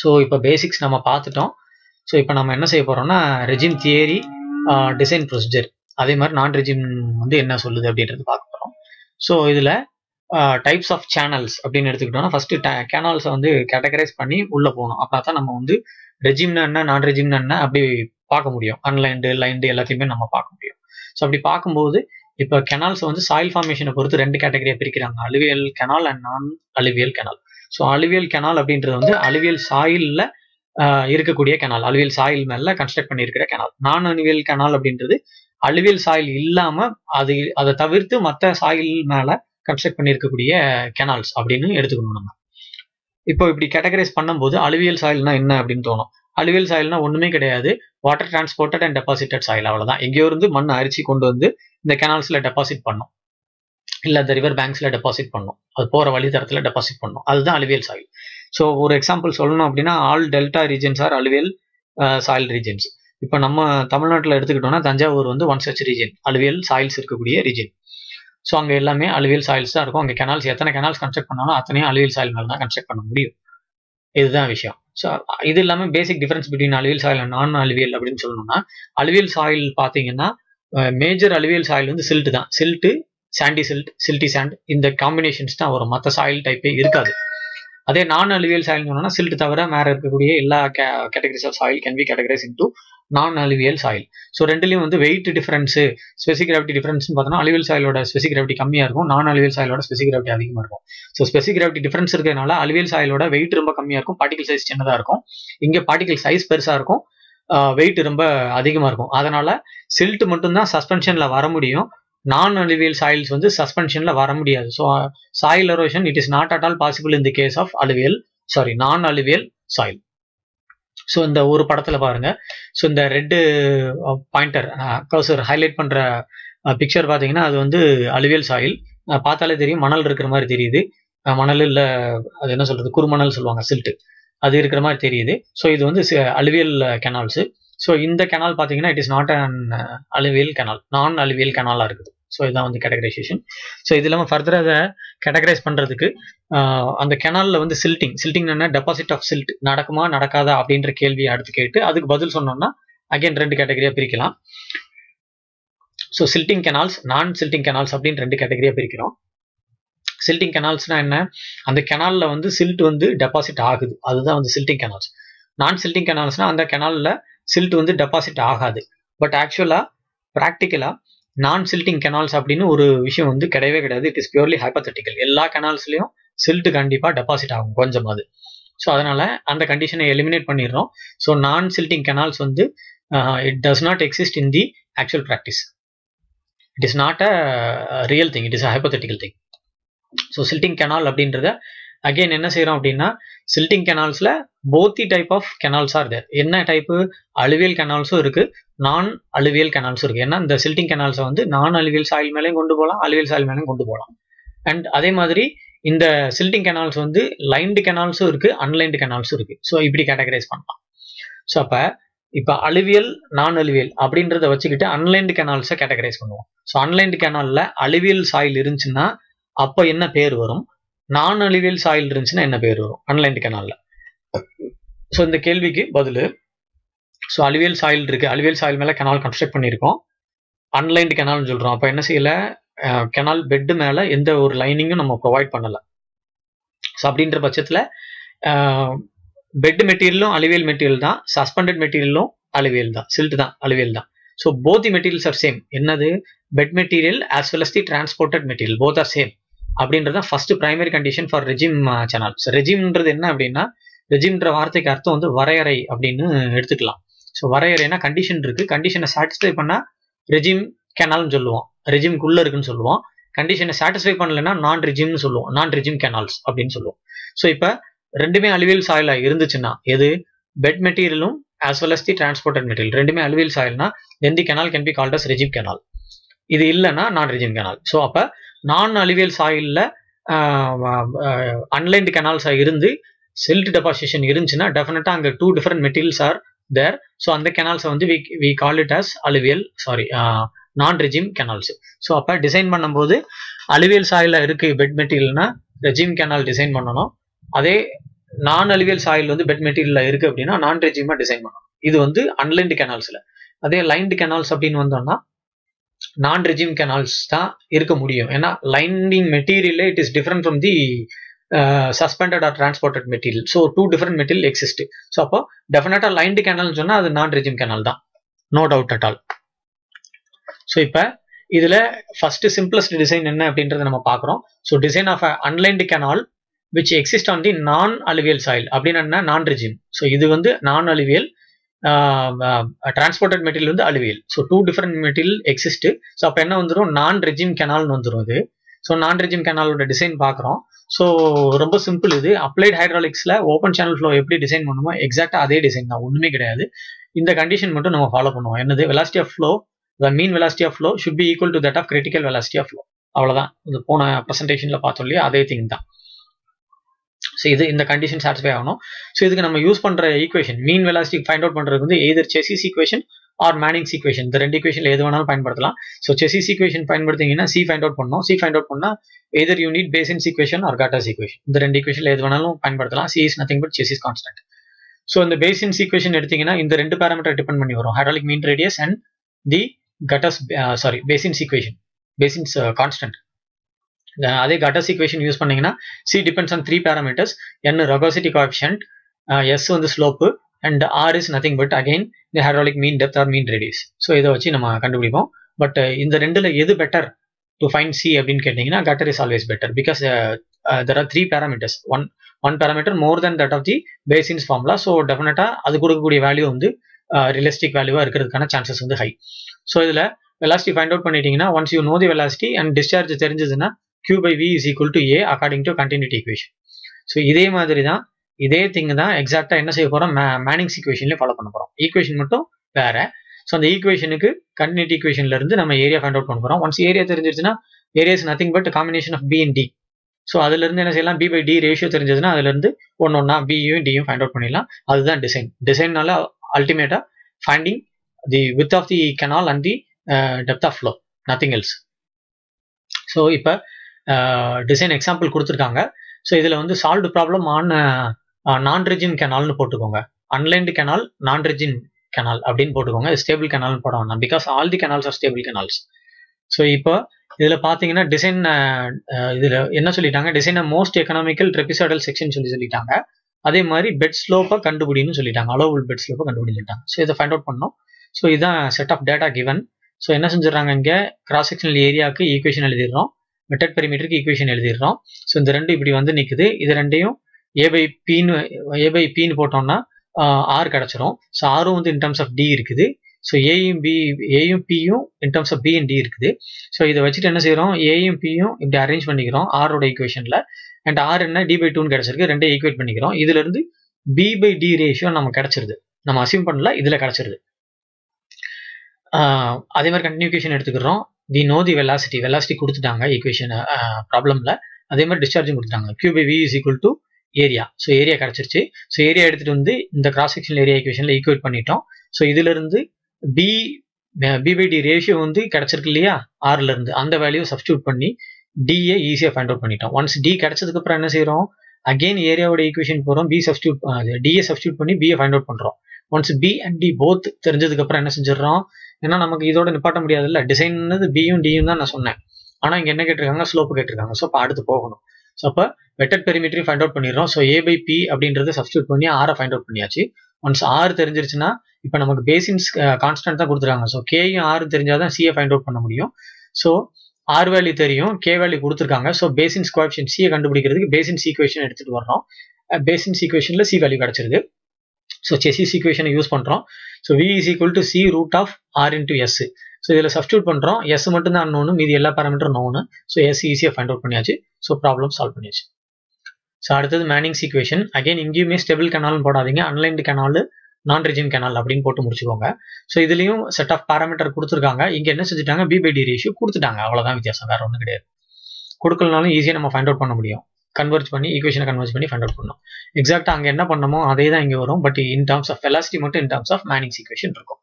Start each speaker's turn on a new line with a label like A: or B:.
A: so இப்போ basics நம்ம பார்த்துட்டோம் ஸோ இப்போ நம்ம என்ன செய்ய போறோம்னா ரெஜிம் தியரி டிசைன் ப்ரொசீஜர் அதே மாதிரி நான் ரெஜிம் வந்து என்ன சொல்லுது அப்படின்றது பார்க்க போகிறோம் ஸோ இதில் டைப்ஸ் ஆஃப் சேனல்ஸ் அப்படின்னு எடுத்துக்கிட்டோம்னா ஃபர்ஸ்ட் கேனல்ஸை வந்து கேட்டகரைஸ் பண்ணி உள்ளே போகணும் அப்போ தான் நம்ம வந்து ரெஜிம்னா என்ன நான் ரெஜிம்னா என்ன அப்படி பார்க்க முடியும் அன்லைன்டு லைன்டு எல்லாத்தையுமே நம்ம பார்க்க முடியும் ஸோ அப்படி பார்க்கும்போது இப்போ கெனால்ஸ் வந்து சாயில் ஃபார்மேஷனை பொறுத்து ரெண்டு கேட்டகரியாக பிரிக்கிறாங்க alluvial canal and non alluvial canal so alluvial canal அப்படின்றது வந்து அலுவியல் சாயிலில் இருக்கக்கூடிய கெனால் அலுவியல் சாயில் மேல கன்ஸ்ட்ரக்ட் பண்ணியிருக்கிற கெனால் நான் அலுவியல் கெனால் அப்படின்றது அலுவியல் சாயில் இல்லாம அது அதை தவிர்த்து மற்ற சாயில் மேல கன்ஸ்ட்ரக்ட் பண்ணியிருக்கக்கூடிய கெனால்ஸ் அப்படின்னு எடுத்துக்கணும் நம்ம இப்போ இப்படி கேட்டகரைஸ் பண்ணும்போது அலுவியல் சாயில்னா என்ன அப்படின்னு தோணும் அலுவியல் சாயில்னா ஒண்ணுமே கிடையாது water transported and deposited soil அவ்வளவுதான் எங்கேயோ இருந்து மண் அரிச்சு கொண்டு வந்து இந்த கெனால்ஸ்ல டெபாசிட் பண்ணும் இல்ல இந்த ரிவர் பேங்க்ஸ்ல டெபாசிட் பண்ணும் அது போற வழித்தரத்துல டெபாசிட் பண்ணும் அதுதான் அலுவியல் சாயில் ஸோ ஒரு எக்ஸாம்பிள் சொல்லணும் அப்படின்னா all delta regions are alluvial soil regions இப்போ நம்ம தமிழ்நாட்டில் எடுத்துக்கிட்டோம்னா தஞ்சாவூர் வந்து ஒன் சச் ரீஜன் அலுவியல் சாயில்ஸ் இருக்கக்கூடிய ரீஜன் ஸோ அங்கே எல்லாமே அலுவியல் சாயில்ஸ் தான் இருக்கும் அங்கே கெனால்ஸ் எத்தனை கெனால்ஸ் கன்ஸ்ட்ரக்ட் பண்ணாலும் அத்தனையும் அலுவியல் சாயில் மேலே தான் கன்ஸ்ட்ரக்ட் பண்ண முடியும் இதுதான் விஷயம் ஸோ இது இல்லாமல் basic difference between alluvial soil and non alluvial அப்படின்னு சொல்லணும்னா அலுவியல் சாயில் பார்த்தீங்கன்னா மேஜர் அலுவியல் சாயில் வந்து சில்ட் தான் silt sandy silt silty sand இந்த காம்பினேஷன்ஸ் தான் வரும் மற்ற சாயில் டைப்பே இருக்காது அதே நான் அலுவியல் சாயில் சொன்னா சில்ட் தவிர மேல இருக்கக்கூடிய எல்லா categories of soil can be categorise into non alluvial soil so ரெண்டுலையும் வந்து weight difference specific gravity difference பார்த்தோம்னா அலுவியல் சாயிலோட ஸ்பெசிக் கிராவிட்டி கம்மியாக இருக்கும் நான் அலுவியல் சாயிலோட ஸ்பெசிக் கிராவிட்டி அதிகமாக இருக்கும் ஸோ ஸ்பெசிக் கிராவிட்டி டிஃபரன்ஸ் இருக்கிறதுனால அலுவியல் சாயிலோட வெயிட் ரொம்ப கம்மியாக இருக்கும் பார்ட்டிகல் சைஸ் சின்னதாக இருக்கும் இங்கே பார்ட்டிகல் சைஸ் பெருசாக இருக்கும் வெயிட் ரொம்ப அதிகமாக இருக்கும் அதனால சில்ட் மட்டும்தான் சஸ்பென்ஷனில் வர முடியும் நான் அலுவியல் சாயில்ஸ் வந்து சஸ்பென்ஷன்ல வர முடியாது so soil erosion it is not at all possible in the case of alluvial sorry non alluvial soil so இந்த ஒரு படத்துல பாருங்க ஸோ இந்த ரெட்டு பாயிண்டர் கர்சர் ஹைலைட் பண்ற பிக்சர் பார்த்தீங்கன்னா அது வந்து அலுவியல் சாயில் பார்த்தாலே தெரியும் மணல் இருக்கிற மாதிரி தெரியுது மணல் இல்லை அது என்ன சொல்றது குறுமணல் சொல்லுவாங்க சில்ட்டு அது இருக்கிற மாதிரி தெரியுது ஸோ இது வந்து அலுவியல் கெனால்ஸு ஸோ இந்த கெனால் பார்த்தீங்கன்னா it is not an alluvial canal non alluvial கெனாலாக இருக்குது ஸோ இதுதான் வந்து கேட்டகரைசேஷன் ஸோ இது இல்லாமல் ஃபர்தர் அதை கேட்டகரைஸ் பண்ணுறதுக்கு அந்த கெனாலில் வந்து சில்ட்டிங் சில்ட்டிங் என்ன டெபாசிட் ஆஃப் சில்ட் நடக்குமா நடக்காதா அப்படின்ற கேள்வியை அடுத்து கேட்டு அதுக்கு பதில் சொன்னோம்னா அகைன் ரெண்டு கேட்டகரியாக பிரிக்கலாம் so silting canals non silting canals அப்படின்னு ரெண்டு கேட்டகரியாக பிரிக்கிறோம் சில்ட்டிங் கெனால்ஸ்னா என்ன அந்த கெனாலில் வந்து சில்ட் வந்து டெபாசிட் ஆகுது அதுதான் வந்து சில்ட்டிங் கெனால்ஸ் நான் சில்ட்டிங் கெனால்ஸ்னா அந்த கெனாலில் சில்ட் வந்து டெபாசிட் ஆகாது பட் ஆக்சுவலாக ப்ராக்டிக்கலாக நான் சில்ட்டிங் கெனால்ஸ் அப்படின்னு ஒரு விஷயம் வந்து கிடையவே கிடையாது இட் இஸ் பியூர்லி ஹைப்பத்தட்டிக்கல் எல்லா கெனால்ஸ்லையும் சில்ட் கண்டிப்பாக டெபாசிட் ஆகும் கொஞ்சமாவது ஸோ அதனால அந்த கண்டிஷனை எலிமினேட் பண்ணிடுறோம் ஸோ நான் சில்ட்டிங் கெனால்ஸ் வந்து it does not exist in the actual practice it is not a real thing it is a hypothetical thing so silting canal அப்படின்றத அகெயின் என்ன செய்யறோம் அப்படின்னா சில்ட்டிங் கெனால்ஸ்ல both the type of canals are there என்ன type alluvial கெனால்ஸும் இருக்கு நான் alluvial கெனால்ஸும் இருக்கு ஏன்னா இந்த சில்ட்டிங் கெனால்ஸை வந்து நான் அலுவியல் சாயில் மேலேயும் கொண்டு போகலாம் அலுவியல் சாயில் மேலேயும் கொண்டு போகலாம் அண்ட் அதே மாதிரி இந்த சில்ட்டிங் கெனால்ஸ் வந்து லைன்டு கெனால்ஸும் இருக்கு அன்லைன்டு கெனால்ஸும் இருக்கு ஸோ இப்படி கேட்டகரைஸ் பண்ணலாம் ஸோ அப்போ இப்போ அலுவியல் நான் அலுவியல் அப்படின்றத வச்சுக்கிட்டு அன்லைன்டு கெனால்ஸை கேட்டகரைஸ் பண்ணுவோம் ஸோ அன்லைன்டு கெனாலில் அலுவியல் சாயில் இருந்துச்சுன்னா அப்போ என்ன பேர் வரும் நான் அலுவியல் சாயில் இருந்துச்சுன்னா என்ன பேர் வரும் அன்லைன்டு கெனாலில் ஸோ இந்த கேள்விக்கு பதில் ஸோ அலுவியல் சாயில் இருக்கு அலுவியல் சாயில் மேலே கெனால் கன்ஸ்ட்ரக்ட் பண்ணியிருக்கோம் அன்லைன்டு கெனால்னு சொல்கிறோம் அப்போ என்ன செய்யல கெனால் பெட்டு மேலே எந்த ஒரு லைனிங்கும் நம்ம ப்ரொவைட் பண்ணலை ஸோ அப்படின்ற பட்சத்தில் பெட் மெட்டீரியலும் அலுவியல் மெட்டீரியல் தான் சஸ்பெண்டட் மெட்டீரியலும் அலுவியல் தான் சில்ட் தான் அலுவியல் தான் so both the materials are same என்னது bed material as well as the transported material both are same அப்படின்றது first primary condition for regime channels ரெஜிம்ன்றது என்ன அப்படின்னா ரெஜிம்ன்ற வார்த்தைக்கு அர்த்தம் வந்து வரையறை அப்படின்னு எடுத்துக்கலாம் ஸோ வரையறைனா கண்டிஷன் இருக்கு கண்டிஷனை சாட்டிஸ்ஃபை பண்ணா ரெஜிம் கெனால்னு சொல்லுவோம் ரெஜிம்குள்ள இருக்குன்னு சொல்லுவோம் கண்டிஷனை சாட்டிஸ்ஃபை பண்ணலன்னா நான் ரெஜிம்னு சொல்லுவோம் நான் ரெஜிம் கெனால்ஸ் அப்படின்னு சொல்லுவோம் ஸோ இப்போ ரெண்டுமே அலுவியல் சாயிலா இருந்துச்சுன்னா எது பெட் மெட்டீரியலும் as well as the transported material ரெண்டுமே அலுவியல் சாயில்னா எந்த canal can be called as regime canal இது இல்லைன்னா நான் ரெஜிம் கெனால் ஸோ அப்போ நான் அலுவியல் சாயில்ல அன்லைன்டு கெனால்ஸாக இருந்து சில்ட் டெபாசிஷன் இருந்துச்சுன்னா டெஃபினட்டா அங்கே two different materials are there so அந்த கெனால்ஸை வந்து we we call it as alluvial sorry non regime canals so அப்போ டிசைன் பண்ணும்போது அலுவியல் சாயில இருக்கு பெட் மெட்டீரியல்னா ரெஜிம் கெனால் டிசைன் பண்ணணும் அதே நான் அலிவியல் சாயில் வந்து பெட் மெட்டீரியல்ல இருக்கு அப்படின்னா நான் ரெஜிமா டிசைன் பண்ணணும் இது வந்து அன்லைன்டு கெனால்ஸ்ல அதே லைன்டு கெனால்ஸ் அப்படின்னு வந்தோம்னா நான் ரெஜிம் கெனால்ஸ் தான் இருக்க முடியும் ஏன்னா lining material it is different from the suspended or transported material so two different material exist so அப்போ டெஃபினட்டா லைன்டு கெனால்னு சொன்னா அது நான் ரெஜிம் கெனால் தான் no doubt at all so இப்போ இதுல ஃபர்ஸ்ட் சிம்பிளஸ்ட் டிசைன் என்ன அப்படின்றத நம்ம பார்க்குறோம் so design of unlined canal which exist on the non alluvial soil அப்படின்னு என்ன நான் ரெஜிம் ஸோ இது வந்து நான் அலிவியல் டிரான்ஸ்போர்ட்டட் மெட்டீரியல் வந்து alluvial so two different material exist so அப்போ என்ன வந்துடும் நான் ரெஜிம் கெனால்னு வந்துடும் இது ஸோ நான் ரெஜிம் கெனாலோட டிசைன் பார்க்குறோம் ஸோ ரொம்ப சிம்பிள் இது அப்ளைட் ஹைட்ராலிக்ஸில் ஓப்பன் சேனல் ஃப்ளோ எப்படி டிசைன் பண்ணுமோ எக்ஸாக்டாக அதே டிசைன் தான் ஒன்றுமே கிடையாது இந்த கண்டிஷன் மட்டும் நம்ம ஃபாலோ பண்ணுவோம் என்னது velocity of flow the mean velocity of flow should be equal to that of critical velocity of flow அவ்வளோதான் இது போன ப்ரெசன்டேஷனில் பார்த்தோம் இல்லையா அதே திங் தான் ஸோ இது இந்த கண்டிஷன் சாட்டிஸ்ஃபை ஆகணும் ஸோ இதுக்கு நம்ம யூஸ் பண்ணுற equation mean velocity find out பண்ணுறது வந்து எதிர் Chezy's equation or Manning's equation இந்த ரெண்டு ஈக்குவேஷன் எது வேணாலும் பயன்படுத்தலாம் ஸோ செசிஸ் ஈக்குவேஷன் பயன்படுத்திங்கன்னா சி ஃபைண்ட் அவுட் பண்ணோம் சி ஃபைண்ட் அவுட் பண்ணால் எதிர் யூனிட் Bazin's equation or Kutter's equation இந்த ரெண்டு ஈக்குவேஷன் எது வேணாலும் பயன்படுத்தலாம் C is nothing but Chezy's constant so இந்த பேசின்ஸ் ஈக்குவேஷன் எடுத்தீங்கன்னா இந்த ரெண்டு பேராமீட்டர் டிபெண்ட் பண்ணி வரும் hydraulic mean radius and the Kutter's sorry Bazin's equation Bazin's constant அதே கட்டஸ் ஈக்குவேஷன் யூஸ் பண்ணீங்கன்னா C depends on three parameters N rugosity coefficient S வந்து slope and R is nothing but again the hydraulic mean depth or mean radius so இதை வச்சு நம்ம கண்டுபிடிப்போம் but இந்த ரெண்டுல எது பெட்டர் டு ஃபைண்ட் சி அப்படின்னு கேட்டிங்கன்னா Kutter is always better because there are three parameters one one parameter more than that of the Bazin's formula so டெஃபினட்டாக அது கொடுக்கக்கூடிய வேல்யூ வந்து ரியலிஸ்டிக் வேல்யூவாக இருக்கிறதுக்கான சான்சஸ் வந்து ஹை ஸோ இதில் வெலாசிட்டி ஃபைண்ட் அவுட் பண்ணிட்டீங்கன்னா once you know the velocity and discharge தெரிஞ்சதுன்னா q by v is equal to a according to continuity equation so இதே மாதிரி தான் இதே திங் தான் எக்ஸாக்டா என்ன செய்ய போறோம் மேனிங்ஸ் ஈக்குவேஷன்லேயே ஃபாலோ பண்ண போறோம் ஈக்குவேஷன் மட்டும் வேற ஸோ அந்த ஈக்குவேஷனுக்கு கண்டினியூட்டி ஈக்குவேஷன்ல இருந்து நம்ம ஏரியா ஃபைண்ட் அவுட் பண்ண போறோம் ஒன்ஸ் ஏரியா தெரிஞ்சிருச்சுன்னா area is nothing but combination of B and D so அதுல இருந்து என்ன செய்யலாம் பி பை டி ரேஷியோ தெரிஞ்சதுன்னா அதுல இருந்து ஒன்னு ஒன்னா பியும் டியும் ஃபைண்ட் அவுட் பண்ணிடலாம் அதுதான் டிசைன் டிசைன்னால அல்டிமேட்டா finding the width of the canal and the depth of flow nothing else so இப்போ டிசைன் எக்ஸாம்பிள் கொடுத்துருக்காங்க ஸோ இதில் வந்து சால்வ்டு ப்ராப்ளம் ஆன் நான் ரெஜின் கெனால்னு போட்டுக்கோங்க அன்லைன்டு கெனால் நான் ரெஜின் கெனால் அப்படின்னு போட்டுக்கோங்க ஸ்டேபிள் கெனால்னு போட வேண்டாம் because all the canals are stable canals so இப்போ இதில் பார்த்தீங்கன்னா டிசைன் இதில் என்ன சொல்லிட்டாங்க design most economical trapezoidal section சொல்லி சொல்லிட்டாங்க அதே மாதிரி பெட் ஸ்லோப்பை கண்டுபிடின்னு சொல்லிட்டாங்க அலோவல் பெட் ஸ்லோப்பை கண்டுபிடின்னு சொல்லிட்டாங்க ஸோ இதை ஃபைண்ட் அவுட் பண்ணோம் ஸோ இதான் set of data given so என்ன செஞ்சிடறாங்க இங்கே கிராஸ் செக்ஷனல் ஏரியாவுக்கு ஈக்குவேஷன் எழுதிடுறோம் மெட்டட் பெரிமீட்டருக்கு ஈக்குவேஷன் எழுதிடுறோம் ஸோ இந்த ரெண்டு இப்படி வந்து நிற்குது இது ரெண்டையும் ஏ பை பின்னு ஏ பை பின்னு போட்டோம்னா ஆர் கிடச்சிரும் ஸோ ஆரும் வந்து இன் டர்ம்ஸ் ஆஃப் டி இருக்குது ஸோ ஏயும் பி ஏயும் பியும் in terms of B and D இருக்குது ஸோ இதை வச்சுட்டு என்ன செய்யறோம் ஏயும் பியும் இப்படி அரேஞ்ச் பண்ணிக்கிறோம் ஆரோட ஈக்குவேஷனில் அண்ட் ஆர் என்ன டி பை டூன்னு கிடச்சிருக்கு ரெண்டே ஈக்குவேட் பண்ணிக்கிறோம் இதுல இருந்து பி பை டி ரேஷியோ நமக்கு கிடச்சிருது நம்ம அசியூம் பண்ணல இதில் கிடச்சிருது அதே மாதிரி கண்டினியூகேஷன் எடுத்துக்கிறோம் we know the velocity velocity கொடுத்துட்டாங்க ஈக்குவேஷன் ப்ராப்ளம்ல அதே மாதிரி டிஸ்சார்ஜும் கொடுத்துட்டாங்க Q by V is equal to area so area கிடச்சிருச்சு ஸோ ஏரியா எடுத்துட்டு வந்து இந்த கிராஸ் செக்ஷன் ஏரியா ஈக்குவேஷன்ல ஈக்குவேட் பண்ணிட்டோம் ஸோ இதுல இருந்து B B by D ratio வந்து கிடச்சிருக்கு இல்லையா ஆர்ல இருந்து அந்த வேல்யூ சப்ஸ்டியூட் பண்ணி டிஏ ஈஸியாக ஃபைண்ட் அவுட் பண்ணிட்டோம் ஒன்ஸ் டி கிடைச்சதுக்கு அப்புறம் என்ன செய்யறோம் அகைன் ஏரியாவோட ஈக்குவேஷன் போகிறோம் பி சப்ஸ்டியூட் டிஏ சப்ஸ்டியூட் பண்ணி பிஏ ஃபைண்ட் அவுட் பண்றோம் once B and D both தெரிஞ்சதுக்கு அப்புறம் என்ன செஞ்சிடறோம் ஏன்னா நமக்கு இதோட நிப்பாட்ட முடியாதுல்ல டிசைன்னது பியும் டியும் தான் நான் சொன்னேன் ஆனால் இங்கே என்ன கேட்டிருக்காங்க ஸ்லோப்பு கேட்டிருக்காங்க ஸோ அப்போ அடுத்து போகணும் ஸோ அப்போ வெட்டட் பெரிமீட்டரி ஃபைண்ட் அவுட் பண்ணிடுறோம் ஸோ ஏ பை பி அப்படின்றது சப்ஸ்டியூட் பண்ணி ஆரை ஃபைண்ட் அவுட் பண்ணியாச்சு ஒன்ஸ் ஆர் தெரிஞ்சிருச்சுன்னா இப்போ நமக்கு பேசின்ஸ் கான்ஸ்டன்ட் தான் கொடுத்துருக்காங்க ஸோ கேயும் ஆறு தெரிஞ்சாதான் சிஏ ஃபைண்ட் அவுட் பண்ண முடியும் ஸோ ஆர் வேல்யூ தெரியும் கே வேல்யூ கொடுத்துருக்காங்க ஸோ பேசின்ஸ் கோஆப்ஷன் சியை கண்டுபிடிக்கிறதுக்கு பேசின்ஸ் ஈக்குவேஷன் எடுத்துட்டு வர்றோம் பேசின்ஸ் ஈக்குவேஷன்ல சி வேல்யூ கிடைச்சிருது ஸோ செசிஸ் ஈக்குவேஷனை யூஸ் பண்ணுறோம் so V is equal to C root of R into S so இதில் சப்ஸ்டியூட் பண்ணுறோம் எஸ் மட்டும் தான் நோனு மீதி எல்லா பேராமீட்டரும் நோனு ஸோ எஸ் ஈஸியாக ஃபைண்ட் அவுட் பண்ணியாச்சு ஸோ ப்ராப்ளம் சால்வ் பண்ணியாச்சு ஸோ அடுத்தது மேனிங்ஸ் ஈக்குவேஷன் அகைன் இங்கேயுமே ஸ்டெபிள் கனால்னு போடாதீங்க unlined canal non regime canal அப்படின்னு போட்டு முடிச்சுக்கோங்க ஸோ இதுலயும் செட் ஆஃப் பேராமீட்டர் கொடுத்துருக்காங்க இங்க என்ன செஞ்சுட்டாங்க பி பை டி ரேஷியோ கொடுத்துட்டாங்க அவ்வளவுதான் வித்தியாசம் வேற ஒன்றும் கிடையாது கொடுக்கலனாலும் ஈஸியாக நம்ம ஃபைண்ட் அவுட் பண்ண முடியும் கன்வெர்ட் பண்ணி ஈக்குவேஷனை கன்வெர்ட் பண்ணி ஃபைண்ட் அவுட் பண்ணணும் எக்ஸாக்டா அங்கே என்ன பண்ணமோ அதே தான் இங்கே வரும் but in terms of velocity மட்டும் in terms of Manning's equation இருக்கும்